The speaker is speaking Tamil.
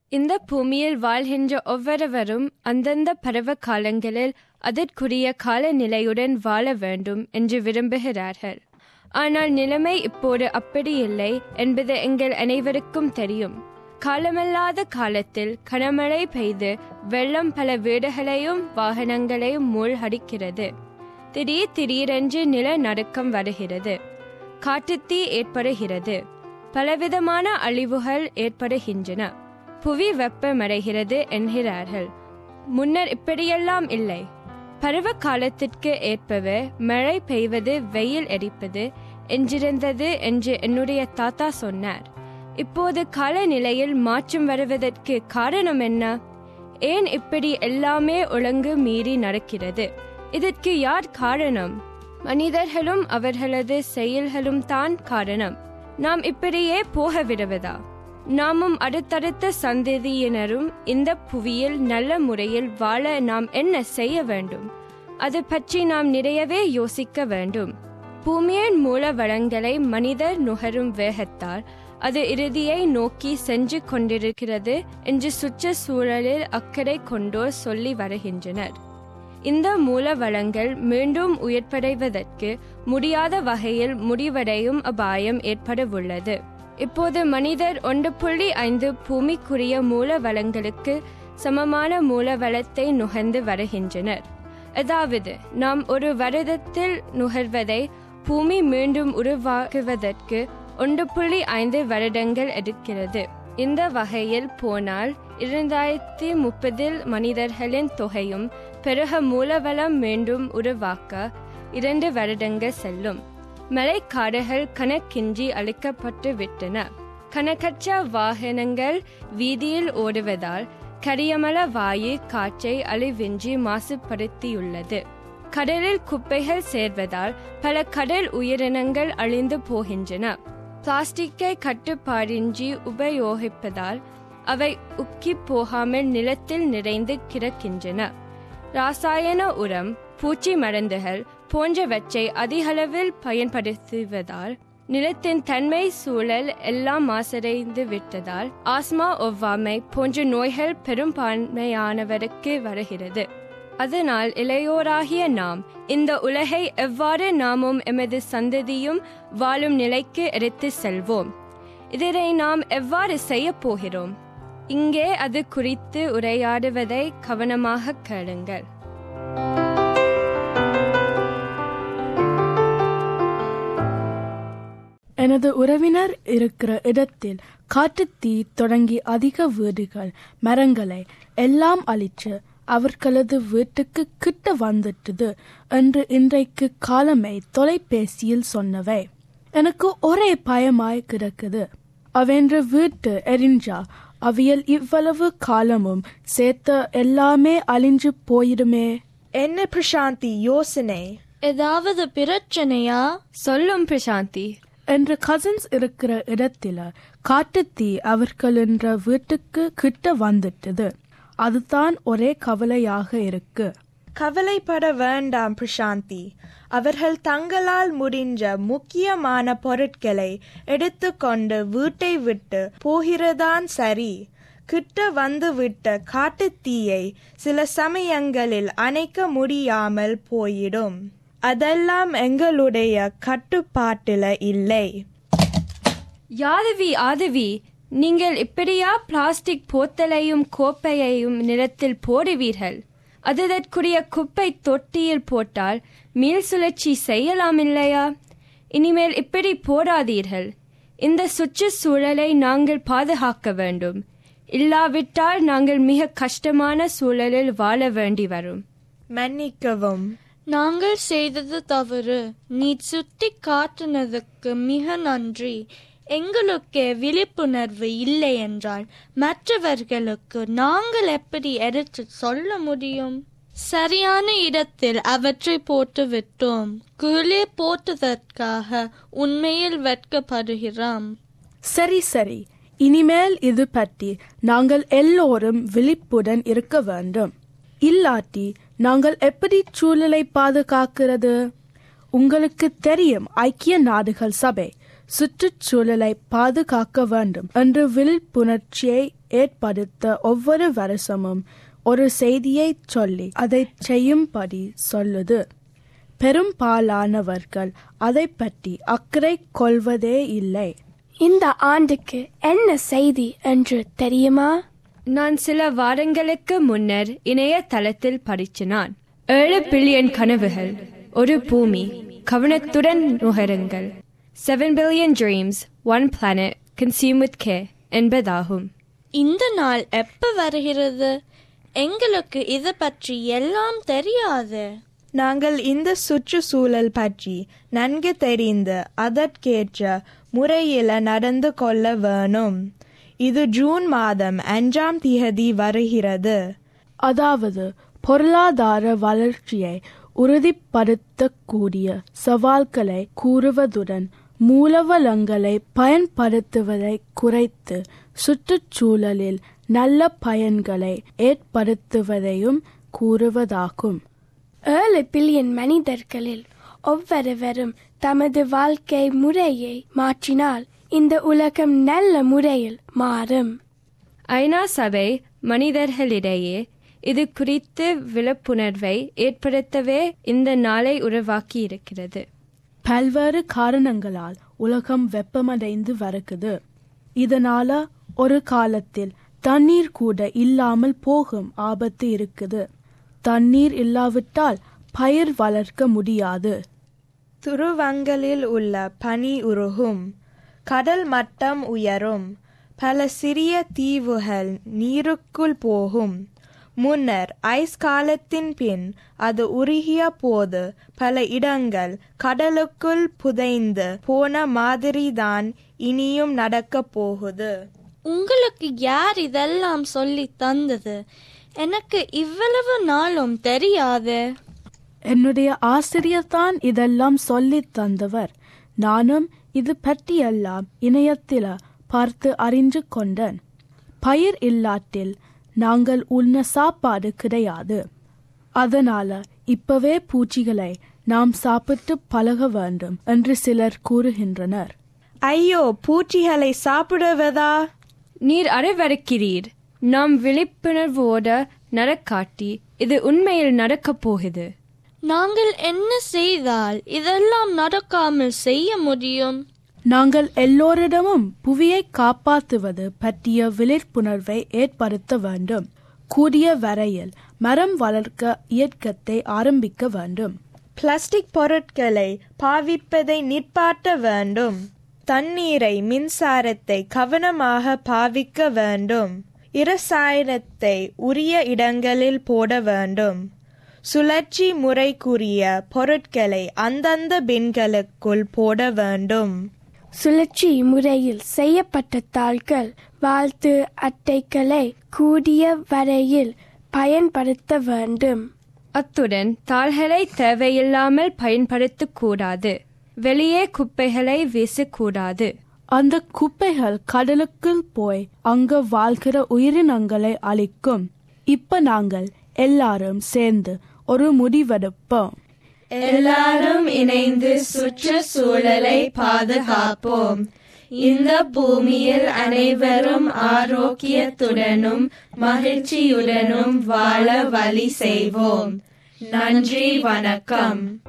இந்த பூமியில் வாழ்கின்ற ஒவ்வொருவரும் அந்தந்த பருவ காலங்களில் அதற்குரிய காலநிலையுடன் வாழ வேண்டும் என்று விரும்புகிறார்கள் ஆனால் நிலைமை இப்போது அப்படி இல்லை என்பது எங்கள் அனைவருக்கும் தெரியும் காலமல்லாத காலத்தில் கனமழை பெய்து வெள்ளம் பல வீடுகளையும் வாகனங்களையும் மூழ்கடிக்கிறது திடீர் திடீரென்று நிலநடுக்கம் வருகிறது காட்டுத்தீ ஏற்படுகிறது பலவிதமான அழிவுகள் ஏற்படுகின்றன புவி வெப்பமடைகிறது என்கிறார்கள் முன்னர் இப்படியெல்லாம் இல்லை பருவ காலத்திற்கு ஏற்பவே மழை பெய்வது வெயில் எரிப்பது என்றிருந்தது என்று என்னுடைய தாத்தா சொன்னார் இப்போது காலநிலையில் மாற்றம் வருவதற்கு காரணம் என்ன ஏன் இப்படி எல்லாமே ஒழுங்கு மீறி நடக்கிறது இதற்கு யார் காரணம் மனிதர்களும் அவர்களது செயல்களும் தான் காரணம் நாம் இப்படியே போக விடுவதா நாமும் அடுத்தடுத்த சந்ததியினரும் இந்த புவியில் நல்ல முறையில் வாழ நாம் என்ன செய்ய வேண்டும் அது பற்றி நாம் நிறையவே யோசிக்க வேண்டும் பூமியின் மூல வளங்களை மனிதர் நுகரும் வேகத்தால் அது இறுதியை நோக்கி சென்று கொண்டிருக்கிறது என்று சுற்றுச்சூழலில் அக்கறை கொண்டோர் சொல்லி வருகின்றனர் இந்த மூல வளங்கள் மீண்டும் உயிர்ப்படைவதற்கு முடியாத வகையில் முடிவடையும் அபாயம் ஏற்படவுள்ளது இப்போது மனிதர் ஒன்று புள்ளி ஐந்து பூமிக்குரிய மூல வளங்களுக்கு சமமான மூல வளத்தை நுகர்ந்து வருகின்றனர் அதாவது நாம் ஒரு வருடத்தில் நுகர்வதை பூமி மீண்டும் உருவாக்குவதற்கு ஒன்று புள்ளி ஐந்து வருடங்கள் எடுக்கிறது இந்த வகையில் போனால் இரண்டாயிரத்தி முப்பதில் மனிதர்களின் தொகையும் பிறகு மூலவளம் மீண்டும் உருவாக்க இரண்டு வருடங்கள் செல்லும் மலைக்காடுகள் கணக்கின்றி அழிக்கப்பட்டு விட்டன கணக்கற்ற வாகனங்கள் வீதியில் ஓடுவதால் கரியமல வாயு காற்றை அழிவின்றி மாசுபடுத்தியுள்ளது கடலில் குப்பைகள் சேர்வதால் பல கடல் உயிரினங்கள் அழிந்து போகின்றன பிளாஸ்டிக்கை கட்டுப்பாடின்றி உபயோகிப்பதால் அவை உக்கி போகாமல் நிலத்தில் நிறைந்து கிடக்கின்றன ராசாயன உரம் பூச்சி மருந்துகள் போன்றவற்றை அதிகளவில் பயன்படுத்துவதால் நிலத்தின் தன்மை சூழல் எல்லாம் மாசடைந்து விட்டதால் ஆஸ்மா ஒவ்வாமை போன்ற நோய்கள் பெரும்பான்மையானவருக்கு வருகிறது அதனால் இளையோராகிய நாம் இந்த உலகை எவ்வாறு நாமும் எமது சந்ததியும் வாழும் நிலைக்கு எடுத்து செல்வோம் இதனை நாம் எவ்வாறு செய்ய போகிறோம் இங்கே அது குறித்து உரையாடுவதை கவனமாக கேளுங்கள் எனது உறவினர் இருக்கிற இடத்தில் காட்டுத்தீ தொடங்கி அதிக வீடுகள் மரங்களை எல்லாம் அழிச்சு அவர்களது வீட்டுக்கு கிட்ட வந்துட்டது என்று இன்றைக்கு காலமே தொலைபேசியில் சொன்னவை எனக்கு ஒரே பயமாய் கிடக்குது அவென்ற வீட்டு எரிஞ்சா அவியல் இவ்வளவு காலமும் சேர்த்த எல்லாமே அழிஞ்சு போயிடுமே என்ன பிரசாந்தி யோசனை ஏதாவது பிரச்சனையா சொல்லும் பிரசாந்தி என்ற கசின்ஸ் இருக்கிற இடத்துல காட்டுத்தீ அவர்களென்ற வீட்டுக்கு கிட்ட வந்துட்டது அதுதான் ஒரே கவலையாக இருக்கு கவலைப்பட வேண்டாம் பிரசாந்தி அவர்கள் தங்களால் முடிஞ்ச முக்கியமான பொருட்களை எடுத்துக்கொண்டு வீட்டை விட்டு போகிறதான் சரி கிட்ட வந்துவிட்ட காட்டுத்தீயை சில சமயங்களில் அணைக்க முடியாமல் போயிடும் அதெல்லாம் எங்களுடைய கட்டுப்பாட்டில இல்லை யாதவி ஆதவி நீங்கள் இப்படியா பிளாஸ்டிக் போத்தலையும் கோப்பையையும் நிலத்தில் போடுவீர்கள் அதற்குரிய குப்பை தொட்டியில் போட்டால் மீள் சுழற்சி செய்யலாம் இல்லையா இனிமேல் இப்படி போடாதீர்கள் இந்த சுற்றுச்சூழலை நாங்கள் பாதுகாக்க வேண்டும் இல்லாவிட்டால் நாங்கள் மிக கஷ்டமான சூழலில் வாழ வேண்டி வரும் மன்னிக்கவும் நாங்கள் செய்தது தவறு நீ சுட்டி காட்டுனதுக்கு மிக நன்றி எங்களுக்கே விழிப்புணர்வு இல்லை என்றால் மற்றவர்களுக்கு நாங்கள் எப்படி எடுத்து சொல்ல முடியும் சரியான இடத்தில் அவற்றை போட்டு விட்டோம் கீழே போட்டதற்காக உண்மையில் வெட்கப்படுகிறோம் சரி சரி இனிமேல் இது பற்றி நாங்கள் எல்லோரும் விழிப்புடன் இருக்க வேண்டும் இல்லாட்டி நாங்கள் எப்படி சூழலை பாதுகாக்கிறது உங்களுக்கு தெரியும் ஐக்கிய நாடுகள் சபை சுற்றுச்சூழலை பாதுகாக்க வேண்டும் என்ற விழிப்புணர்ச்சியை ஏற்படுத்த ஒவ்வொரு வருஷமும் ஒரு செய்தியை சொல்லி அதை செய்யும்படி சொல்லுது பெரும்பாலானவர்கள் அதை பற்றி அக்கறை கொள்வதே இல்லை இந்த ஆண்டுக்கு என்ன செய்தி என்று தெரியுமா நான் சில வாரங்களுக்கு முன்னர் இணையதளத்தில் படிச்சினான் ஏழு பில்லியன் கனவுகள் ஒரு பூமி கவனத்துடன் நுகருங்கள் seven billion dreams one planet consume with care என்பதாகும் இந்த நாள் எப்ப வருகிறது எங்களுக்கு இது பற்றி எல்லாம் தெரியாது நாங்கள் இந்த சுற்றுச்சூழல் பற்றி நன்கு தெரிந்து அதற்கேற்ற முறையில் நடந்து கொள்ள வேணும் இது ஜூன் மாதம் அஞ்சாம் திகதி வருகிறது அதாவது பொருளாதார வளர்ச்சியை உறுதிப்படுத்தக்கூடிய சவால்களை கூறுவதுடன் மூலவளங்களை பயன்படுத்துவதை குறைத்து சுற்றுச்சூழலில் நல்ல பயன்களை ஏற்படுத்துவதையும் கூறுவதாகும் ஏழு பில்லியன் மனிதர்களில் ஒவ்வொருவரும் தமது வாழ்க்கை முறையை மாற்றினால் இந்த உலகம் நல்ல முறையில் மாறும் ஐநா சபை மனிதர்களிடையே இது குறித்து விழிப்புணர்வை ஏற்படுத்தவே இந்த நாளை உருவாக்கி இருக்கிறது பல்வேறு காரணங்களால் உலகம் வெப்பமடைந்து வருகுது இதனால ஒரு காலத்தில் தண்ணீர் கூட இல்லாமல் போகும் ஆபத்து இருக்குது தண்ணீர் இல்லாவிட்டால் பயிர் வளர்க்க முடியாது துருவங்களில் உள்ள பனி உருகும் கடல் மட்டம் உயரும் பல சிறிய தீவுகள் நீருக்குள் போகும் முன்னர் ஐஸ் காலத்தின் பின் அது உருகிய போது பல இடங்கள் கடலுக்குள் புதைந்து போன மாதிரிதான் இனியும் நடக்கப் போகுது உங்களுக்கு யார் இதெல்லாம் சொல்லி தந்தது எனக்கு இவ்வளவு நாளும் தெரியாது என்னுடைய ஆசிரியர் தான் இதெல்லாம் சொல்லித் தந்தவர் நானும் இது பற்றியெல்லாம் இணையத்தில பார்த்து அறிந்து கொண்டேன் பயிர் இல்லாட்டில் நாங்கள் உண்ண சாப்பாடு கிடையாது அதனால இப்பவே பூச்சிகளை நாம் சாப்பிட்டு பழக வேண்டும் என்று சிலர் கூறுகின்றனர் ஐயோ பூச்சிகளை சாப்பிடுவதா நீர் அரைவருக்கிறீர் நாம் விழிப்புணர்வோட நடக்காட்டி இது உண்மையில் நடக்கப் போகுது நாங்கள் என்ன செய்தால் இதெல்லாம் நடக்காமல் செய்ய முடியும் நாங்கள் எல்லோரிடமும் புவியை காப்பாற்றுவது பற்றிய விழிப்புணர்வை ஏற்படுத்த வேண்டும் கூடிய வரையில் மரம் வளர்க்க இயக்கத்தை ஆரம்பிக்க வேண்டும் பிளாஸ்டிக் பொருட்களை பாவிப்பதை நிற்பாட்ட வேண்டும் தண்ணீரை மின்சாரத்தை கவனமாக பாவிக்க வேண்டும் இரசாயனத்தை உரிய இடங்களில் போட வேண்டும் சுழற்சி முறைக்குரிய பொருட்களை அந்தந்த பின்களுக்குள் போட வேண்டும் சுழற்சி முறையில் செய்யப்பட்ட தாள்கள் வாழ்த்து அட்டைகளை கூடிய வரையில் பயன்படுத்த வேண்டும் அத்துடன் தாள்களை தேவையில்லாமல் பயன்படுத்தக்கூடாது வெளியே குப்பைகளை வீசக்கூடாது அந்த குப்பைகள் கடலுக்குள் போய் அங்க வாழ்கிற உயிரினங்களை அழிக்கும் இப்ப நாங்கள் எல்லாரும் சேர்ந்து ஒரு முடிவெடுப்போம் எல்லாரும் இணைந்து சுற்றுச்சூழலை பாதுகாப்போம் இந்த பூமியில் அனைவரும் ஆரோக்கியத்துடனும் மகிழ்ச்சியுடனும் வாழ வழி செய்வோம் நன்றி வணக்கம்